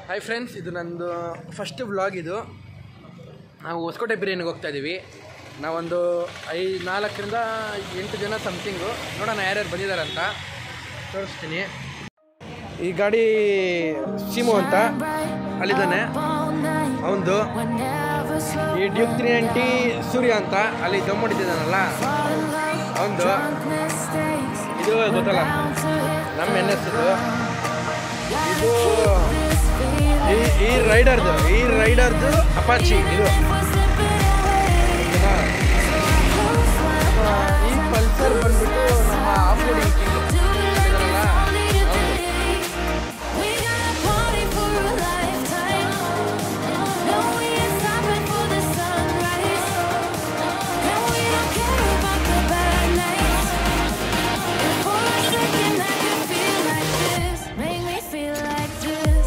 Hi friends ಇದು ನಂದು first vlog ಇದು ನಾವು ಹೊಸಕೋಟೆ ಬಿರಿಯಾನಿಗೆ ಹೋಗ್ತಾ ಇದ್ದೀವಿ ನಾವೊಂದು ಐ ನಾಲ್ಕರಿಂದ ಎಂಟು ಜನ ಸಮಥಿಂಗು ನೋಡೋಣ ಯಾರ್ಯಾರು ಬಂದಿದ್ದಾರೆ ಅಂತ ತೋರಿಸ್ತೀನಿ ಈ ಗಾಡಿ ಸೀಮು ಅಂತ ಅಲ್ಲಿದ್ದಾನೆ ಅವನದು ಈ ಡ್ಯೂಕ್ ತ್ರೀ ನೈಂಟಿ ಸೂರ್ಯ ಅಂತ ಅಲ್ಲಿ ದಮ್ ಹೊಡಿತಿದ್ದಾನಲ್ಲ ಅವನದು ಇದು ಗೊತ್ತಲ್ಲ ನಮ್ಮ ಎನ್ ಎಸ್ ಇದು ಇದು ಈ ಈ ರೈಡರ್ದು ಈ ರೈಡರ್ದು ಅಪಾಚಿ ಇದು ಓಕೆನಾ? ಆ, ಈ ಪಲ್ಸರ್ ಬಂದ್ಬಿಟ್ಟು ನಮ್ಮ ಆಫ್ ರೋಡಿಂಗ್ ಇದಾರಲ್ಲ ಅವ್ನು. Make me feel like this.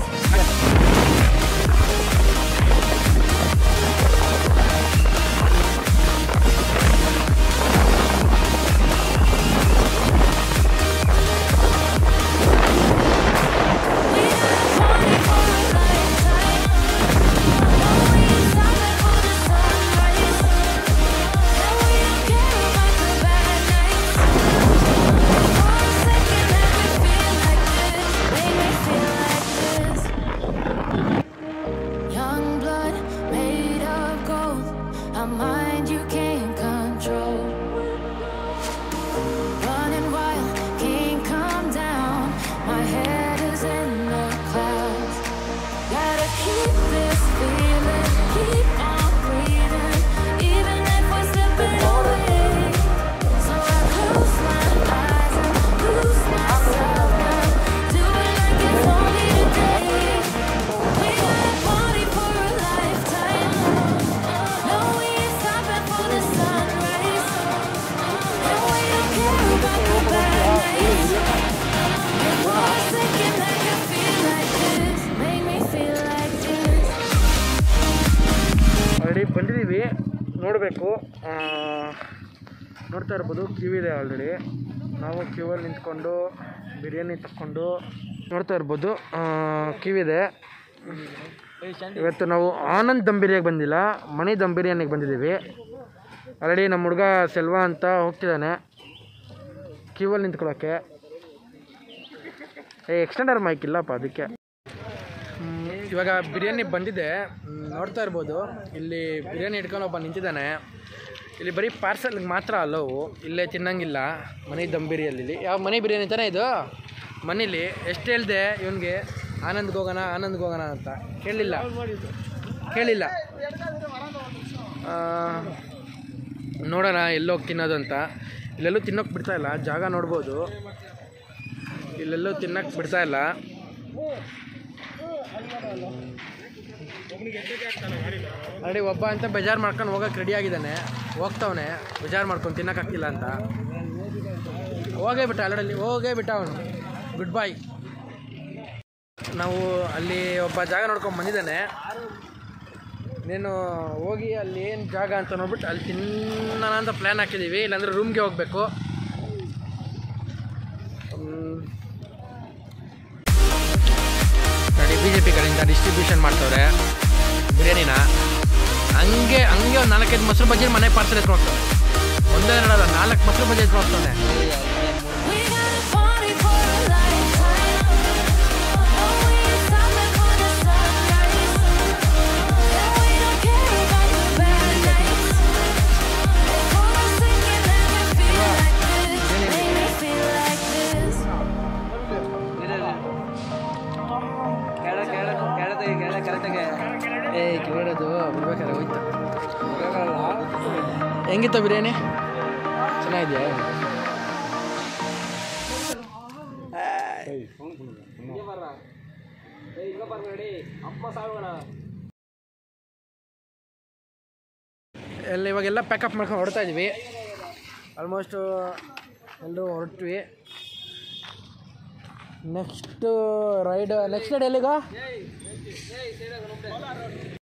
Young blood made of gold, a mind you can't control. Running wild, can't come down. My head is in the clouds. Gotta keep this feeling, keep on breathing, even if we're slipping away. So I close my eyes and lose myself now. Do it like it's only today. We got a party for a lifetime. No, we ain't stopping for the sunrise. And we don't care about the bad nights. And for a second, I can feel like this. Make me feel like this. Already ಬಂದಿದ್ದೀವಿ ನೋಡಬೇಕು ನೋಡ್ತಾ ಇರ್ಬೋದು Q ಇದೆ already ನಾವು ಕ್ಯೂವಲ್ಲಿ ನಿಂತ್ಕೊಂಡು ಬಿರಿಯಾನಿ ತಕ್ಕೊಂಡು ನೋಡ್ತಾ ಇರ್ಬೋದು ಕ್ಯೂ ಇದೆ ಇವತ್ತು ನಾವು ಆನಂದ್ ದಮ್ ಬಿರಿಯಾನಿಗೆ ಬಂದಿಲ್ಲ ಮಣಿ ದಮ್ ಬಿರಿಯಾನಿಗೆ ಬಂದಿದ್ದೀವಿ ಆಲ್ರೆಡಿ ನಮ್ಮ ಹುಡುಗ ಸೆಲ್ವಾ ಅಂತ ಹೋಗ್ತಿದ್ದಾನೆ ಕ್ಯೂವಲ್ಲಿ ನಿಂತ್ಕೊಳ್ಳೋಕ್ಕೆ ಏ ಎಕ್ಸ್ಟೆಂಡರ್ ಮೈಕ್ ಇಲ್ಲಪ್ಪ ಅದಕ್ಕೆ ಹ್ಮ್, ಇವಾಗ ಬಿರಿಯಾನಿ ಬಂದಿದೆ ಹ್ಮ್, ನೋಡ್ತಾ ಇರ್ಬೋದು ಇಲ್ಲಿ ಬಿರಿಯಾನಿ ಇಟ್ಕೊಂಡು ಒಬ್ಬ ನಿಂತಿದ್ದಾನೆ ಇಲ್ಲಿ ಬರೀ ಪಾರ್ಸಲ್ಗೆ ಮಾತ್ರ ಅಲ್ಲವು ಇಲ್ಲೇ ತಿನ್ನಂಗಿಲ್ಲ ಮನೆ ದಮ್ ಬಿರಿಯಾನಿಲಿ ಯಾವ ಮನೆ ಬಿರಿಯಾನಿ ತಾನೇ ಇದು ಮನೇಲಿ ಎಷ್ಟು ಹೇಳಿದೆ ಇವನಿಗೆ ಆನಂದ್ಗೆ ಹೋಗೋಣ ಆನಂದ್ಗೆ ಹೋಗೋಣ ಅಂತ ಕೇಳಿಲ್ಲ ಕೇಳಿಲ್ಲ ಆ, ನೋಡೋಣ ಎಲ್ಲೋಗಿ ತಿನ್ನೋದು ಅಂತ ಇಲ್ಲೆಲ್ಲೂ ತಿನ್ನೋಕೆ ಬಿಡ್ತಾ ಇಲ್ಲ ಜಾಗ ನೋಡ್ಬೋದು ಇಲ್ಲೆಲ್ಲೂ ತಿನ್ನೋಕೆ ಬಿಡ್ತಾ ಇಲ್ಲ ನೋಡಿ ಒಬ್ಬ ಅಂತ ಬೇಜಾರು ಮಾಡ್ಕೊಂಡು ಹೋಗಕ್ಕೆ ರೆಡಿ ಆಗಿದ್ದಾನೆ ಹೋಗ್ತಾವನೆ ಬೇಜಾರು ಮಾಡ್ಕೊಂಡು ತಿನ್ನೋಕ್ಕಾಗ್ತಿಲ್ಲ ಅಂತ ಹೋಗೇ ಬಿಟ್ಟ ಆಲ್ರೆಡಿ ಹೋಗೇ ಬಿಟ್ಟ ಅವನು ಗುಡ್ ಬಾಯ್ ನಾವು ಅಲ್ಲಿ ಒಬ್ಬ ಜಾಗ ನೋಡ್ಕೊಂಡು ಬಂದಿದ್ದಾನೆ ನೀನು ಹೋಗಿ ಅಲ್ಲಿ ಏನು ಜಾಗ ಅಂತ ನೋಡ್ಬಿಟ್ಟು ಅಲ್ಲಿ ತಿನ್ನೋಣ ಅಂತ ಪ್ಲ್ಯಾನ್ ಹಾಕಿದ್ದೀವಿ ಇಲ್ಲಾಂದ್ರೆ ರೂಮ್ಗೆ ಹೋಗಬೇಕು ನೋಡಿ ಬಿ ಜೆ ಪಿ ಕಡೆಯಿಂದ ಡಿಸ್ಟ್ರಿಬ್ಯೂಷನ್ ಮಾಡ್ತವ್ರೆ ಬಿರಿಯಾನಿನ ಹಂಗೆ ಹಂಗೆ ಒಂದು ನಾಲ್ಕೈದು ಮೊಸರು ಬಜ್ಜಿ ಮನೆ ಪಾರ್ಸಲ್ ಎತ್ಕೊಂಡು ಹೋಗ್ತಾನೆ ಒಂದೇ ಎರಡಲ್ಲ ನಾಲ್ಕು ಮೊಸರು ಬಜ್ಜಿ ಎತ್ಕೊಂಡು ಹೋಗ್ತಾನೆ We got a party for a lifetime. No, we ain't stopping for the sunrise. And we don't care about the bad nights. And for a second, I can feel like this. Make me feel like this. ಏ ಕೇಳೋದು ಬಿಡ್ಬೇಕಾದ್ರೆ ಹೋಯ್ತು ಹೆಂಗಿತ್ತ ಬಿರಿಯಾನಿ ಚೆನ್ನಾಗಿದೆಯಾ ಎಲ್ಲ ಇವಾಗೆಲ್ಲ pack up ಮಾಡ್ಕೊಂಡು ಹೊರಡ್ತಾ ಇದ್ವಿ almost ಎಲ್ಲರೂ ಹೊರಟ್ವಿ ನೆಕ್ಸ್ಟ್ ರೈಡ್ ನೆಕ್ಸ್ಟ್ ರೈಡ್ ಎಲ್ಲಿಗ